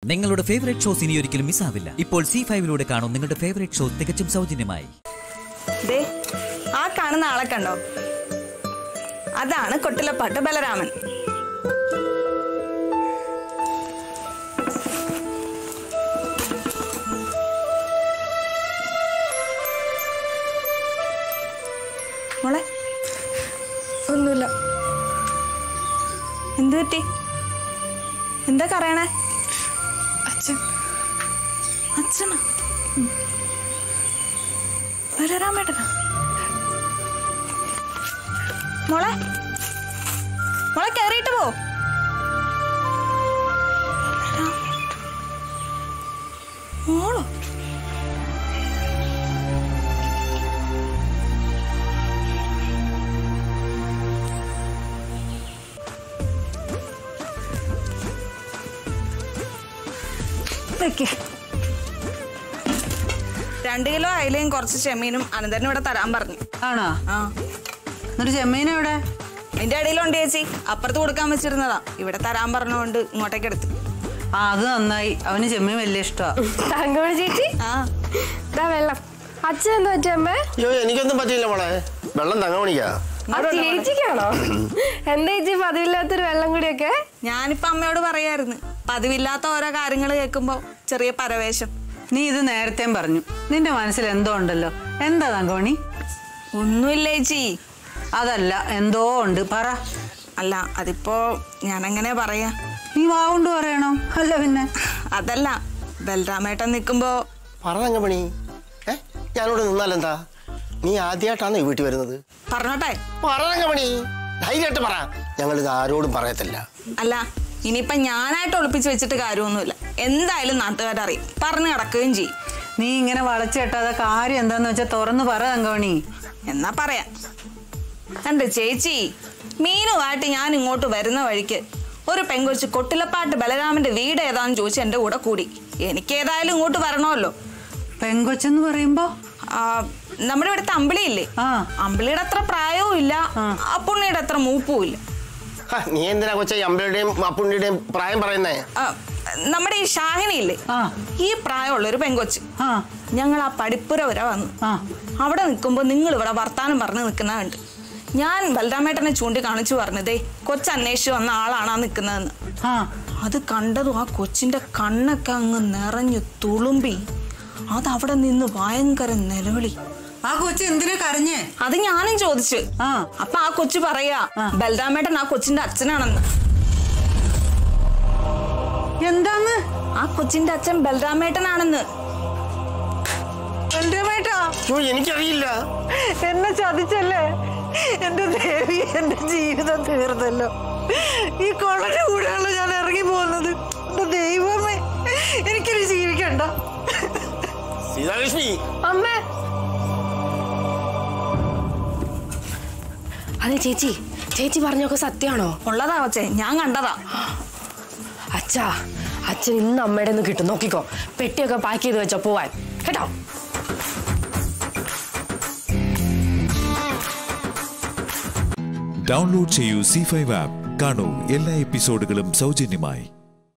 നിങ്ങളുടെ favourite shows ഇനി ഒരിക്കലും മിസ്സാവില്ല ഇപ്പോൾ സി ഫൈവിലൂടെ കാണും നിങ്ങളുടെ ഫേവറേറ്റ് ഷോ തികച്ചും സൗജന്യമായി ദേ ആ കാണുന്ന ആളെ കണ്ടോ അതാണ് കൊട്ടിലപ്പാട്ട് ബലരാമൻ മോളെ ഒന്നുമില്ല എന്ത് പറ്റി എന്താ പറയണേ അച്ഛൻ അച്ഛനാ ബലരാമേട്ടനാ മോളെ മോളെ കേറിയിട്ട് പോ മോളോ വെക്കേ രണ്ട് കിലോ അയിലയും കുറച്ച് ചെമ്മീനും അനന്തരനും ഇവിടെ തരാൻ പറഞ്ഞു ആണോ ആ എന്നിട്ട് ചെമ്മീൻ എവിടെ എന്റെ അടിയിലുണ്ട് ചേച്ചി അപ്പുറത്ത് കൊടുക്കാൻ വെച്ചിരുന്നതാ ഇവിടെ തരാൻ പറഞ്ഞുകൊണ്ട് ഇങ്ങോട്ടേക്ക് എടുത്തു ആ അത് നന്നായി അവന് ചെമ്മീൻ വലിയ ഇഷ്ടമാ തങ്കമണി ചേച്ചി ആ ഇതാ വെള്ളം അച്ഛൻ എന്താ പറ്റമ്മേ അയ്യോ എനിക്കൊന്നും പറ്റില്ല മോളെ വെള്ളം തങ്ങമണിക്കാ ആ ചേച്ചിക്കാണോ എന്താ ചേച്ചി പതിവില്ലാത്തൊരു വെള്ളം കൂടിയൊക്കെ ഞാനിപ്പോ അമ്മയോട് പറയായിരുന്നു പതിവില്ലാത്ത ഓരോ കാര്യങ്ങൾ കേൾക്കുമ്പോ ചെറിയ പരവേശം നീ ഇത് നേരത്തെയും പറഞ്ഞു നിന്റെ മനസ്സിൽ എന്തോ ഉണ്ടല്ലോ എന്താ തങ്കോണി ഒന്നുമില്ല ചേച്ചി അതല്ല എന്തോ ഉണ്ട് പറ അല്ല അതിപ്പോ ഞാനെങ്ങനെ പറയാ നീ വാവുകൊണ്ട് പറയണോ അല്ല പിന്നെ അതല്ല ബലരാമേട്ടൻ നിൽക്കുമ്പോ പറ തങ്കമണി ഏ ഞാനിവിടെ നിന്നാലെന്താ നീ ആദ്യമായിട്ടാണ് ഈ വീട്ടിൽ വരുന്നത് പറഞ്ഞോട്ടെ പറ തങ്കമണി ധൈര്യമായിട്ട് പറ ഞങ്ങളിത് ആരോടും പറയത്തില്ല അല്ല ഇനിയിപ്പൊ ഞാനായിട്ട് ഒളിപ്പിച്ച് വെച്ചിട്ട് കാര്യമൊന്നുമില്ല എന്തായാലും നാട്ടുകാരറിയും പറഞ്ഞു കിടക്കുകയും ചെയ്യും നീ ഇങ്ങനെ വളച്ചെട്ടാതെ കാര്യം എന്താന്ന് വെച്ചാൽ തുറന്ന് പറ തങ്കോണി എന്നാ പറയാം എന്റെ ചേച്ചി മീനുമായിട്ട് ഞാൻ ഇങ്ങോട്ട് വരുന്ന വഴിക്ക് ഒരു പെങ്കൊച്ച് കൊട്ടിലപ്പാട്ട് ബലരാമന്റെ വീട് ഏതാന്ന് ചോദിച്ച് എന്റെ കൂടെ കൂടി എനിക്ക് ഏതായാലും ഇങ്ങോട്ട് വരണമല്ലോ പെങ്കൊച്ചെന്ന് പറയുമ്പോ ആ, നമ്മുടെ ഇവിടുത്തെ അമ്പിളിയില്ലേ ആ. അമ്പിളിയുടെ അത്ര പ്രായവും ഇല്ല അപ്പുണ്ണിയുടെ അത്ര മൂപ്പും ഇല്ല ഹ, നീ എന്തിനാ കൊച്ച ഈ അമ്പയുടെയും അപ്പുണ്ണിയുടെയും പ്രായം പറയുന്നേ ആ, നമ്മുടെ ഈ ഷാഹിനിയില്ലേ ആ. ഈ പ്രായമുള്ള ഒരു പെങ്കൊച്ച് ആ ഞങ്ങൾ ആ പഠിപ്പുര വരെ വന്നു ആ അവിടെ നിൽക്കുമ്പോൾ നിങ്ങൾ ഇവിടെ വർത്താനം പറഞ്ഞ് നിൽക്കുന്നതുണ്ട് ഞാൻ ബലരാമേട്ടനെ ചൂണ്ടി കാണിച്ചു പറഞ്ഞതേ കൊച്ചന്വേഷിച്ച് വന്ന ആളാണ് ആ നിൽക്കുന്നതെന്ന് ആ അത് കണ്ടതും ആ കൊച്ചിന്റെ കണ്ണൊക്കെ അങ്ങ് നിറഞ്ഞു തുളുമ്പി അത് അവിടെ നിന്ന് ഭയങ്കര നിലവിളി ആ കൊച്ചു എന്തിനാ കരഞ്ഞേ അത് ഞാനും ചോദിച്ചു ആ. അപ്പൊ ആ കൊച്ചു പറയാ ബലരാമേട്ടൻ ആ കൊച്ചിന്റെ അച്ഛനാണെന്ന് എന്താന്ന് ആ കൊച്ചിന്റെ അച്ഛൻ ബലരാമേട്ടനാണെന്ന് ബലരാമേട്ടാ അയ്യോ എനിക്കറിയില്ല എന്നെ ചതിച്ചല്ലേ എന്റെ ദേവി എന്റെ ജീവിതം തീർന്നല്ലോ ഈ കൊളന്റെ കൂടെയാണ് ഞാൻ ഇറങ്ങി പോകുന്നത് എന്റെ ദൈവമേ എനിക്കിനി ജീവിക്കണ്ട സീതാലക്ഷ്മി അമ്മേ അതെ ചേച്ചി ചേച്ചി പറഞ്ഞൊക്കെ സത്യമാണോ ഉള്ളതാ വച്ചേ ഞാൻ കണ്ടതാ അച്ഛാ അച്ഛൻ ഇന്ന് അമ്മയുടെ നിന്ന് കിട്ടും നോക്കിക്കോ പെട്ടിയൊക്കെ പാക്ക് ചെയ്ത് വെച്ചോ പോവാൻ കേട്ടോ ഡൗൺലോഡ് ചെയ്യൂ സി ഫൈവ് ആപ്പ് കാണൂ എല്ലാ എപ്പിസോഡുകളും സൗജന്യമായി